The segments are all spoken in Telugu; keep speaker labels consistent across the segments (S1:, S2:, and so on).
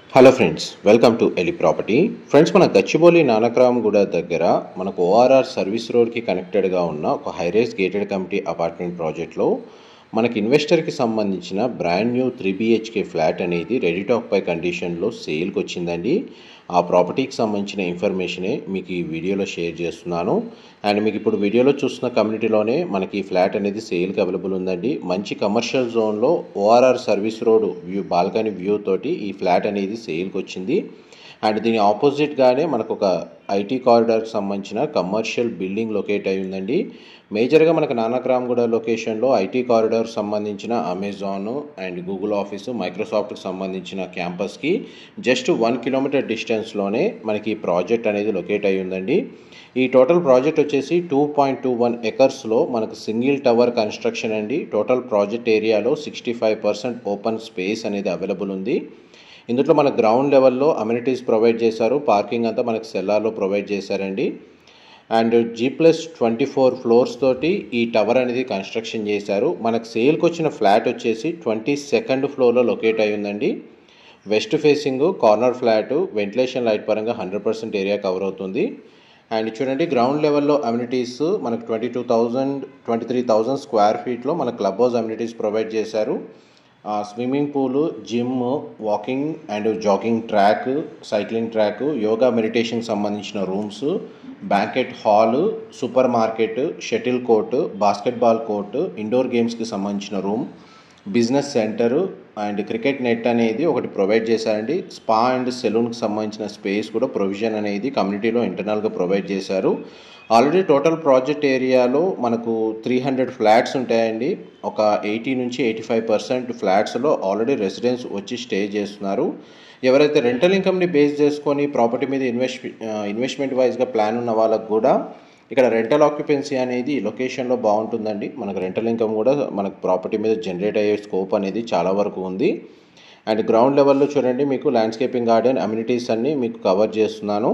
S1: hello friends welcome to Eli property friends మన గచ్చిబౌలి నానక్రామ్గూడ దగ్గర మనకు ఓఆర్ఆర్ సర్వీస్ రోడ్కి కనెక్టెడ్గా ఉన్న ఒక హైరైస్ గేటెడ్ కమిటీ అపార్ట్మెంట్ ప్రాజెక్ట్లో మనకి ఇన్వెస్టర్కి సంబంధించిన brand new three BHK flat అనేది రెడీ టాక్ పై కండిషన్లో సేల్కి వచ్చిందండి ఆ ప్రాపర్టీకి సంబంధించిన ఇన్ఫర్మేషనే మీకు ఈ వీడియోలో షేర్ చేస్తున్నాను అండ్ మీకు ఇప్పుడు వీడియోలో చూస్తున్న కమ్యూనిటీలోనే మనకి ఈ ఫ్లాట్ అనేది సేల్కి అవైలబుల్ ఉందండి మంచి కమర్షియల్ జోన్లో ORR service road view balcony view తోటి ఈ ఫ్లాట్ అనేది సేల్కి వచ్చింది అండ్ దీని ఆపోజిట్గానే మనకు ఒక ఐటీ కారిడార్కి సంబంధించిన కమర్షియల్ బిల్డింగ్ లొకేట్ అయి ఉందండి మేజర్గా మనకు నానక్రామ్గూడ లొకేషన్లో ఐటీ కారిడార్ సంబంధించిన అమెజాన్ అండ్ గూగుల్ ఆఫీసు మైక్రోసాఫ్ట్కి సంబంధించిన క్యాంపస్కి జస్ట్ వన్ కిలోమీటర్ డిస్టెన్స్లోనే మనకి ఈ ప్రాజెక్ట్ అనేది లొకేట్ అయి ఉందండి ఈ టోటల్ ప్రాజెక్ట్ వచ్చేసి టూ పాయింట్ టూ వన్ ఎకర్స్లో మనకు సింగిల్ టవర్ కన్స్ట్రక్షన్ అండి టోటల్ ప్రాజెక్ట్ ఏరియాలో sixty five percent open space అనేది అవైలబుల్ ఉంది ఇందులో మన గ్రౌండ్ లెవెల్లో అమ్యూనిటీస్ ప్రొవైడ్ చేశారు పార్కింగ్ అంతా మనకు సెల్లార్లో ప్రొవైడ్ చేశారండి and G plus twenty four floors తోటి ఈ టవర్ అనేది కన్స్ట్రక్షన్ చేశారు మనకు సేల్కి వచ్చిన ఫ్లాట్ వచ్చేసి ట్వంటీ సెకండ్ ఫ్లోర్లో లొకేట్ అయి ఉందండి west facing corner flat ventilation light పరంగా హండ్రెడ్ పర్సెంట్ ఏరియా కవర్ అవుతుంది అండ్ చూడండి గ్రౌండ్ లెవెల్లో అమ్యూనిటీస్ మనకు twenty two thousand twenty three thousand square ఫీట్లో మన క్లబ్ హౌస్ అమ్యూనిటీస్ ప్రొవైడ్ చేశారు swimming pool gym walking and jogging track cycling track yoga మెడిటేషన్కి సంబంధించిన rooms banquet hall supermarket shuttle court basketball court indoor గేమ్స్కి సంబంధించిన room business centre and cricket net అనేది ఒకటి ప్రొవైడ్ చేశారండి స్పా అండ్ సెలూన్కి సంబంధించిన స్పేస్ కూడా ప్రొవిజన్ అనేది కమ్యూనిటీలో ఇంటర్నల్గా ప్రొవైడ్ చేశారు ఆల్రెడీ టోటల్ ప్రాజెక్ట్ ఏరియాలో మనకు త్రీ హండ్రెడ్ ఫ్లాట్స్ ఉంటాయండి ఒక ఎయిటీ నుంచి ఎయిటీ ఫైవ్ పర్సెంట్ ఫ్లాట్స్లో ఆల్రెడీ రెసిడెన్స్ వచ్చి స్టే చేస్తున్నారు ఎవరైతే రెంటల్ ఇన్కమ్ని బేస్ చేసుకొని ప్రాపర్టీ మీద ఇన్వెస్ట్ ఇన్వెస్ట్మెంట్ వైజ్గా ప్లాన్ ఉన్న వాళ్ళకు కూడా ఇక్కడ రెంటల్ ఆక్యుపెన్సీ అనేది లొకేషన్లో బాగుంటుందండి మనకు రెంటల్ ఇన్కమ్ కూడా మనకు ప్రాపర్టీ మీద జనరేట్ అయ్యే స్కోప్ అనేది చాలా వరకు ఉంది అండ్ గ్రౌండ్ లెవెల్లో చూడండి మీకు ల్యాండ్స్కేపింగ్ గార్డెన్ అమ్యూనిటీస్ అన్నీ మీకు కవర్ చేస్తున్నాను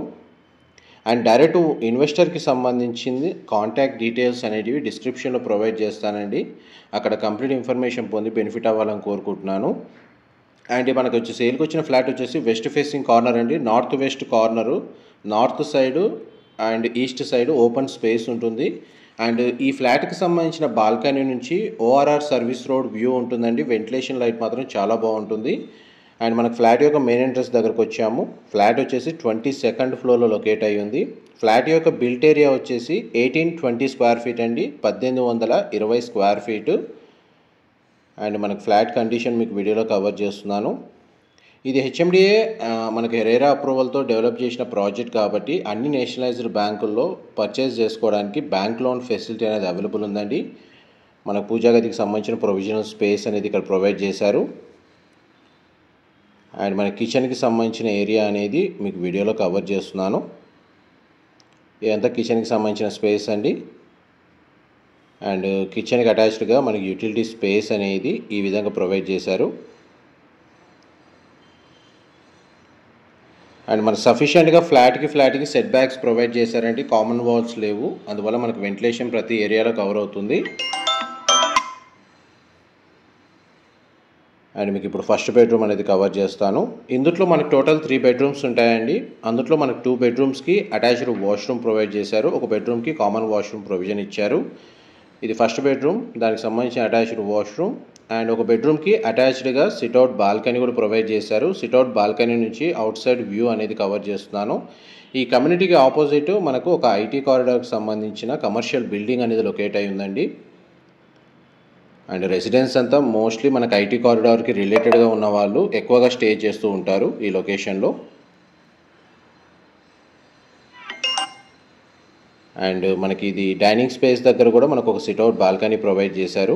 S1: అండ్ డైరెక్ట్ ఇన్వెస్టర్కి సంబంధించింది కాంటాక్ట్ డీటెయిల్స్ అనేటివి డిస్క్రిప్షన్లో ప్రొవైడ్ చేస్తానండి అక్కడ కంప్లీట్ ఇన్ఫర్మేషన్ పొంది బెనిఫిట్ అవ్వాలని కోరుకుంటున్నాను అండ్ మనకు వచ్చి సేల్కి వచ్చిన ఫ్లాట్ వచ్చేసి వెస్ట్ ఫేసింగ్ కార్నర్ అండి north west corner north side and east side open space ఉంటుంది అండ్ ఈ ఫ్లాట్కి సంబంధించిన బాల్కనీ నుంచి ఓఆర్ఆర్ సర్వీస్ రోడ్ వ్యూ ఉంటుందండి వెంటిలేషన్ లైట్ మాత్రం చాలా బాగుంటుంది అండ్ మనకు ఫ్లాట్ యొక్క మెయిన్ ఎంట్రన్స్ దగ్గరకు వచ్చాము ఫ్లాట్ వచ్చేసి ట్వంటీ సెకండ్ ఫ్లోర్లో లొకేట్ అయ్యి ఉంది ఫ్లాట్ యొక్క బిల్ట్ ఏరియా వచ్చేసి ఎయిటీన్ ట్వంటీ స్క్వేర్ ఫీట్ అండి పద్దెనిమిది వందల ఇరవై స్క్వేర్ ఫీట్ అండ్ మనకు ఫ్లాట్ కండిషన్ మీకు వీడియోలో కవర్ చేస్తున్నాను ఇది హెచ్ఎండిఏ మనకి హెరేరా అప్రూవల్తో డెవలప్ చేసిన ప్రాజెక్ట్ కాబట్టి అన్ని నేషనలైజ్డ్ బ్యాంకుల్లో పర్చేస్ చేసుకోవడానికి బ్యాంక్ లోన్ ఫెసిలిటీ అనేది అవైలబుల్ ఉందండి మన పూజా గదికి సంబంధించిన ప్రొవిజనల్ స్పేస్ అనేది ఇక్కడ ప్రొవైడ్ చేశారు అండ్ మన కిచెన్కి సంబంధించిన ఏరియా అనేది మీకు వీడియోలో కవర్ చేస్తున్నాను ఇదంతా కిచెన్కి సంబంధించిన స్పేస్ అండి అండ్ కిచెన్కి అటాచ్డ్గా మనకి యూటిలిటీ స్పేస్ అనేది ఈ విధంగా ప్రొవైడ్ చేశారు అండ్ మనకు సఫిషియెంట్గా ఫ్లాట్కి ఫ్లాట్కి సెట్ బ్యాక్స్ ప్రొవైడ్ చేశారండి కామన్ వాల్స్ లేవు అందువల్ల మనకు వెంటిలేషన్ ప్రతి ఏరియాలో కవర్ అవుతుంది అండ్ మీకు ఇప్పుడు ఫస్ట్ బెడ్రూమ్ అనేది కవర్ చేస్తాను ఇందులో మనకు టోటల్ త్రీ బెడ్రూమ్స్ ఉంటాయండి అందులో మనకు టూ బెడ్రూమ్స్కి అటాచ్డ్ వాష్రూమ్ ప్రొవైడ్ చేశారు ఒక బెడ్రూమ్కి కామన్ వాష్రూమ్ ప్రొవిజన్ ఇచ్చారు ఇది ఫస్ట్ బెడ్రూమ్ దానికి సంబంధించిన అటాచ్డ్ వాష్రూమ్ అండ్ ఒక బెడ్రూమ్కి అటాచ్డ్గా సిట్అవుట్ బాల్కనీ కూడా ప్రొవైడ్ చేశారు సిట్అవుట్ బాల్కనీ నుంచి అవుట్ సైడ్ వ్యూ అనేది కవర్ చేస్తున్నాను ఈ కమ్యూనిటీకి ఆపోజిట్ మనకు ఒక ఐటీ కారిడార్కి సంబంధించిన కమర్షియల్ బిల్డింగ్ అనేది లొకేట్ అయి ఉందండి అండ్ రెసిడెన్స్ అంతా మోస్ట్లీ మనకు ఐటీ కారిడార్కి రిలేటెడ్గా ఉన్న వాళ్ళు ఎక్కువగా స్టే చేస్తూ ఉంటారు ఈ లొకేషన్లో అండ్ మనకి ఇది డైనింగ్ స్పేస్ దగ్గర కూడా మనకు ఒక సిట్అవుట్ బాల్కనీ ప్రొవైడ్ చేశారు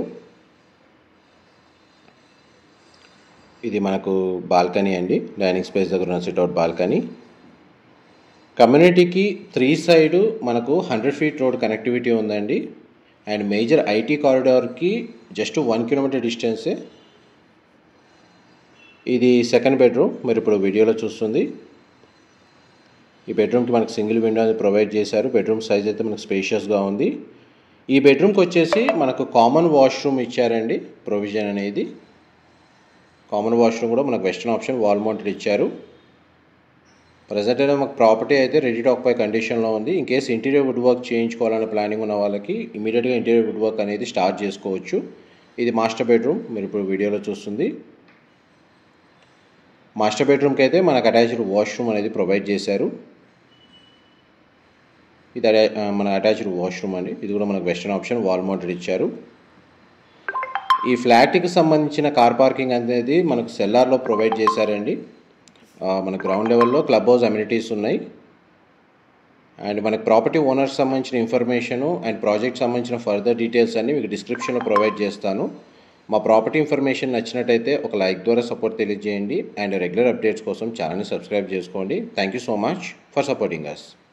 S1: ఇది మనకు బాల్కనీ అండి డైనింగ్ స్పేస్ దగ్గర ఉన్న సిట్అవుట్ బాల్కనీ కమ్యూనిటీకి త్రీ సైడు మనకు హండ్రెడ్ ఫీట్ రోడ్ కనెక్టివిటీ ఉందండి అండ్ మేజర్ ఐటీ కారిడార్కి జస్ట్ వన్ కిలోమీటర్ డిస్టెన్సే ఇది సెకండ్ బెడ్రూమ్ మీరు ఇప్పుడు వీడియోలో చూస్తుంది ఈ బెడ్రూమ్కి మనకు సింగిల్ విండో అనేది ప్రొవైడ్ చేశారు బెడ్రూమ్ సైజ్ అయితే మనకు స్పేషియస్గా ఉంది ఈ బెడ్రూమ్కి వచ్చేసి మనకు కామన్ వాష్రూమ్ ఇచ్చారండి ప్రొవిజన్ అనేది కామన్ వాష్రూమ్ కూడా మనకు వెస్టర్న్ ఆప్షన్ వాల్ మౌంటెడ్ ఇచ్చారు ప్రజెంట్ అయితే మాకు ప్రాపర్టీ అయితే రెడీ టు ఆక్యుపై కండిషన్లో ఉంది in case interior wood work చేయించుకోవాలనే ప్లానింగ్ ఉన్న వాళ్ళకి ఇమీడియట్గా ఇంటీరియర్ వుడ్ వర్క్ అనేది స్టార్ట్ చేసుకోవచ్చు ఇది మాస్టర్ బెడ్రూమ్ మీరు ఇప్పుడు వీడియోలో చూస్తుంది మాస్టర్ బెడ్రూమ్కి అయితే మనకు అటాచ్డ్ వాష్రూమ్ అనేది ప్రొవైడ్ చేశారు ఇది అటా మన అటాచ్డ్ వాష్రూమ్ అండి ఇది కూడా మనకు వెస్టర్న్ ఆప్షన్ వాల్ మౌంటెడ్ ఇచ్చారు ఈ ఫ్లాట్కి సంబంధించిన కార్ పార్కింగ్ అనేది మనకు సెల్లార్లో ప్రొవైడ్ చేశారండి మన గ్రౌండ్ లెవెల్లో క్లబ్ హౌస్ అమ్యూనిటీస్ ఉన్నాయి అండ్ మనకు ప్రాపర్టీ ఓనర్స్ సంబంధించిన ఇన్ఫర్మేషను అండ్ ప్రాజెక్ట్ సంబంధించిన ఫర్దర్ డీటెయిల్స్ అన్ని మీకు డిస్క్రిప్షన్లో ప్రొవైడ్ చేస్తాను మా ప్రాపర్టీ ఇన్ఫర్మేషన్ నచ్చినట్టయితే ఒక లైక్ ద్వారా సపోర్ట్ తెలియజేయండి అండ్ రెగ్యులర్ అప్డేట్స్ కోసం ఛానల్ని సబ్స్క్రైబ్ చేసుకోండి thank you so much for supporting us